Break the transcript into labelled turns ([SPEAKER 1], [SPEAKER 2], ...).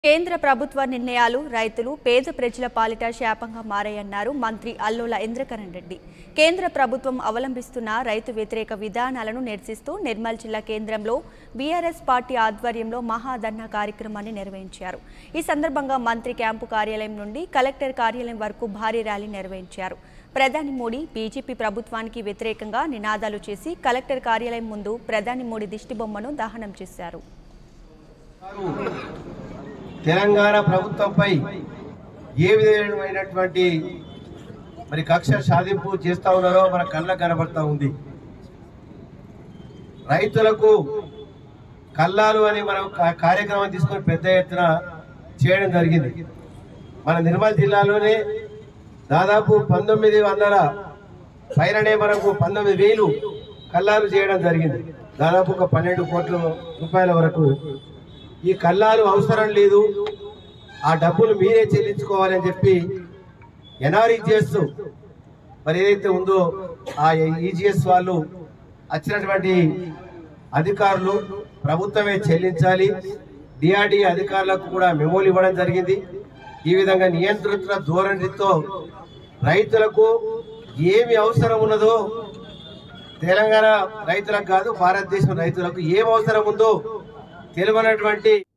[SPEAKER 1] కేంద్ర ప్రభుత్వ నిర్ణయాలు రైతులు పేద ప్రజల పాలిట శాపంగా మారాయన్నారు మంత్రి అల్లోల ఇంద్రకరణ్ రెడ్డి కేంద్ర ప్రభుత్వం అవలంబిస్తున్న రైతు వ్యతిరేక విధానాలను నిరసిస్తూ నిర్మల్ జిల్లా కేంద్రంలో బీఆర్ఎస్ పార్టీ ఆధ్వర్యంలో మహాధర్నా కార్యక్రమాన్ని నిర్వహించారు ఈ సందర్భంగా మంత్రి క్యాంపు కార్యాలయం నుండి కలెక్టర్ కార్యాలయం వరకు భారీ ర్యాలీ నిర్వహించారు ప్రధాని మోడీ బీజేపీ ప్రభుత్వానికి వ్యతిరేకంగా నినాదాలు చేసి కలెక్టర్ కార్యాలయం ముందు ప్రధాని మోడీ దిష్టిబొమ్మను దహనం చేశారు
[SPEAKER 2] తెలంగాణ ప్రభుత్వంపై ఏ విధమైనటువంటి మరి కక్ష సాధింపు చేస్తా ఉన్నారో మన కళ్ళ కనబడతా ఉంది రైతులకు కల్లాలు అని మనం కా- కార్యక్రమం తీసుకొని పెద్ద ఎత్తున చేయడం జరిగింది మన నిర్మల్ జిల్లాలోనే దాదాపు పంతొమ్మిది వందల పైననే మనకు పంతొమ్మిది వేలు కల్లాలు చేయడం జరిగింది దాదాపు ఒక పన్నెండు కోట్ల రూపాయల వరకు ఈ కల్లాలు అవసరం లేదు ఆ డబ్బులు మీరే చెల్లించుకోవాలని చెప్పి ఎన్ఆర్ఈ చేస్తూ మరి ఏదైతే ఉందో ఆ ఈజీఎస్ వాళ్ళు వచ్చినటువంటి అధికారులు ప్రభుత్వమే చెల్లించాలి డిఆర్డి అధికారులకు కూడా మెమోలు ఇవ్వడం జరిగింది ఈ విధంగా నియంత్రిత ధోరణితో రైతులకు ఏమి అవసరం ఉన్నదో తెలంగాణ రైతులకు కాదు భారతదేశం రైతులకు ఏం అవసరం ఉందో తెలియనటువంటి